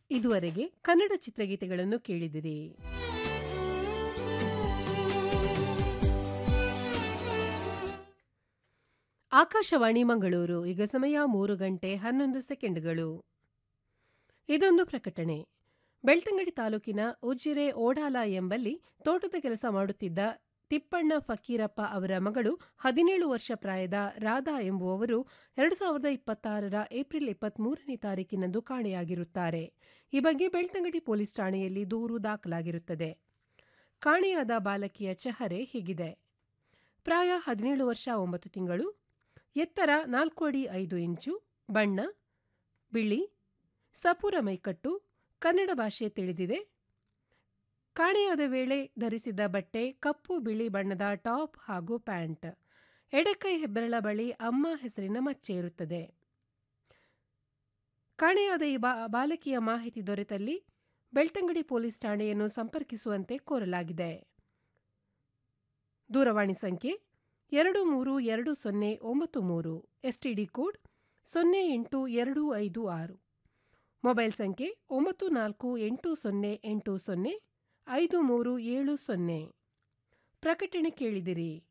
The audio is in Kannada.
ಇದುವರೆಗೆ ಕನ್ನಡ ಚಿತ್ರಗೀತೆಗಳನ್ನು ಕೇಳಿದಿರಿ ಆಕಾಶವಾಣಿ ಮಂಗಳೂರು ಈಗ ಸಮಯ ಮೂರು ಗಂಟೆ ಹನ್ನೊಂದು ಸೆಕೆಂಡ್ಗಳು ಇದೊಂದು ಪ್ರಕಟಣೆ ಬೆಳ್ತಂಗಡಿ ತಾಲೂಕಿನ ಉಜಿರೆ ಓಡಾಲ ಎಂಬಲ್ಲಿ ತೋಟದ ಕೆಲಸ ಮಾಡುತ್ತಿದ್ದ ತಿಪ್ಪಣ್ಣ ಫಕೀರಪ್ಪ ಅವರ ಮಗಳು ಹದಿನೇಳು ವರ್ಷ ಪ್ರಾಯದ ರಾಧಾ ಎಂಬುವವರು ಎರಡು ಸಾವಿರದ ಇಪ್ಪತ್ತಾರರ ಏಪ್ರಿಲ್ ಇಪ್ಪತ್ಮೂರನೇ ತಾರೀಕಿನಂದು ಕಾಣೆಯಾಗಿರುತ್ತಾರೆ ಈ ಬಗ್ಗೆ ಬೆಳ್ತಂಗಡಿ ಪೊಲೀಸ್ ಠಾಣೆಯಲ್ಲಿ ದೂರು ದಾಖಲಾಗಿರುತ್ತದೆ ಕಾಣೆಯಾದ ಬಾಲಕಿಯ ಚೆಹರೆ ಹೀಗಿದೆ ಪ್ರಾಯ ಹದಿನೇಳು ವರ್ಷ ಒಂಬತ್ತು ತಿಂಗಳು ಎತ್ತರ ನಾಲ್ಕು ಅಡಿ ಐದು ಇಂಚು ಬಣ್ಣ ಬಿಳಿ ಸಪುರ ಮೈಕಟ್ಟು ಕನ್ನಡ ಭಾಷೆ ತಿಳಿದಿದೆ ಕಾಣೆಯಾದ ವೇಳೆ ಧರಿಸಿದ್ದ ಬಟ್ಟೆ ಕಪ್ಪು ಬಿಳಿ ಬಣ್ಣದ ಟಾಪ್ ಹಾಗೂ ಪ್ಯಾಂಟ್ ಎಡಕೈ ಹೆಬ್ಬೆರಳ ಬಳಿ ಅಮ್ಮ ಹೆಸರಿನ ಮಚ್ಚೆ ಇರುತ್ತದೆ ಕಾಣೆಯಾದ ಈ ಬಾಲಕಿಯ ಮಾಹಿತಿ ದೊರೆತಲ್ಲಿ ಬೆಳ್ತಂಗಡಿ ಪೊಲೀಸ್ ಠಾಣೆಯನ್ನು ಸಂಪರ್ಕಿಸುವಂತೆ ಕೋರಲಾಗಿದೆ ದೂರವಾಣಿ ಸಂಖ್ಯೆ ಎರಡು ಮೂರು ಎರಡು ಸೊನ್ನೆ ಒಂಬತ್ತು ಮೂರು ಎಸ್ಟಿಡಿ ಕೋಡ್ ಸೊನ್ನೆ ಎಂಟು ಎರಡು ಐದು ಆರು ಮೊಬೈಲ್ ಸಂಖ್ಯೆ ಒಂಬತ್ತು ನಾಲ್ಕು ಎಂಟು ಸೊನ್ನೆ ಎಂಟು ಸೊನ್ನೆ ಐದು ಮೂರು ಏಳು ಸೊನ್ನೆ ಪ್ರಕಟಣೆ ಕೇಳಿದಿರಿ